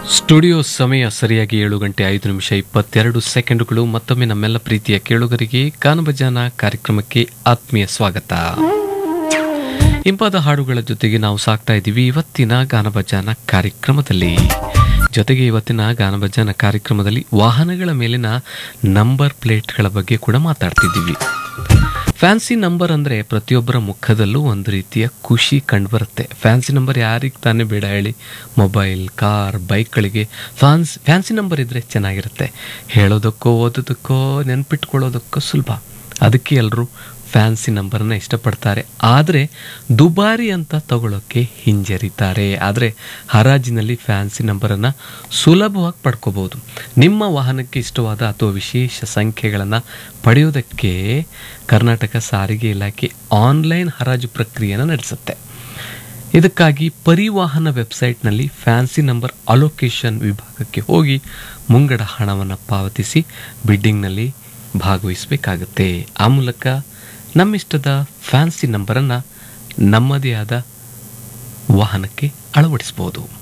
studio ಸಮಯ ಸರಿಯಾಗಿ ಏಳು ಗಂಟೆ ಐದು ನಿಮಿಷ ಇಪ್ಪತ್ತೆರಡು ಸೆಕೆಂಡುಗಳು ಮತ್ತೊಮ್ಮೆ ನಮ್ಮೆಲ್ಲ ಪ್ರೀತಿಯ ಕೇಳುಗರಿಗೆ ಗಾನಭಜಾನ ಕಾರ್ಯಕ್ರಮಕ್ಕೆ ಆತ್ಮೀಯ ಸ್ವಾಗತ ಇಂಪಾದ ಹಾಡುಗಳ ಜೊತೆಗೆ ನಾವು ಸಾಕ್ತಾ ಇದ್ದೀವಿ ಇವತ್ತಿನ ಗಾನಭಜಾನ ಕಾರ್ಯಕ್ರಮದಲ್ಲಿ ಜೊತೆಗೆ ಇವತ್ತಿನ ಗಾನಭಜಾನ ಕಾರ್ಯಕ್ರಮದಲ್ಲಿ ವಾಹನಗಳ ಮೇಲಿನ ನಂಬರ್ ಪ್ಲೇಟ್ಗಳ ಬಗ್ಗೆ ಕೂಡ ಮಾತಾಡ್ತಿದ್ದೀವಿ ಫ್ಯಾನ್ಸಿ ನಂಬರ್ ಅಂದರೆ ಪ್ರತಿಯೊಬ್ಬರ ಮುಖದಲ್ಲೂ ಒಂದು ರೀತಿಯ ಖುಷಿ ಕಂಡುಬರುತ್ತೆ ಫ್ಯಾನ್ಸಿ ನಂಬರ್ ಯಾರಿಗೆ ತಾನೇ ಬೇಡ ಹೇಳಿ ಮೊಬೈಲ್ ಕಾರ್ ಬೈಕ್ಗಳಿಗೆ ಫ್ಯಾನ್ಸ್ ಫ್ಯಾನ್ಸಿ ನಂಬರ್ ಇದ್ದರೆ ಚೆನ್ನಾಗಿರುತ್ತೆ ಹೇಳೋದಕ್ಕೋ ಓದೋದಕ್ಕೋ ನೆನ್ಪಿಟ್ಕೊಳ್ಳೋದಕ್ಕೋ ಸುಲಭ ಅದಕ್ಕೆ ಎಲ್ಲರೂ ಫ್ಯಾನ್ಸಿ ನಂಬರನ್ನ ಇಷ್ಟಪಡ್ತಾರೆ ಆದರೆ ದುಬಾರಿ ಅಂತ ತಗೊಳ್ಳೋಕ್ಕೆ ಹಿಂಜರಿತಾರೆ ಆದರೆ ಹರಾಜಿನಲ್ಲಿ ಫ್ಯಾನ್ಸಿ ನಂಬರನ್ನು ಸುಲಭವಾಗಿ ಪಡ್ಕೋಬೋದು ನಿಮ್ಮ ವಾಹನಕ್ಕೆ ಇಷ್ಟವಾದ ಅಥವಾ ವಿಶೇಷ ಸಂಖ್ಯೆಗಳನ್ನು ಪಡೆಯೋದಕ್ಕೆ ಕರ್ನಾಟಕ ಸಾರಿಗೆ ಇಲಾಖೆ ಆನ್ಲೈನ್ ಹರಾಜು ಪ್ರಕ್ರಿಯೆಯನ್ನು ನಡೆಸುತ್ತೆ ಇದಕ್ಕಾಗಿ ಪರಿವಾಹನ ವೆಬ್ಸೈಟ್ನಲ್ಲಿ ಫ್ಯಾನ್ಸಿ ನಂಬರ್ ಅಲೋಕೇಶನ್ ವಿಭಾಗಕ್ಕೆ ಹೋಗಿ ಮುಂಗಡ ಹಣವನ್ನು ಪಾವತಿಸಿ ಬಿಡ್ಡಿಂಗ್ನಲ್ಲಿ ಭಾಗವಹಿಸಬೇಕಾಗುತ್ತೆ ಆ ಮೂಲಕ ನಮ್ಮಿಷ್ಟದ ಫ್ಯಾನ್ಸಿ ನಂಬರನ್ನು ನಮ್ಮದೇ ಆದ ವಾಹನಕ್ಕೆ ಅಳವಡಿಸ್ಬೋದು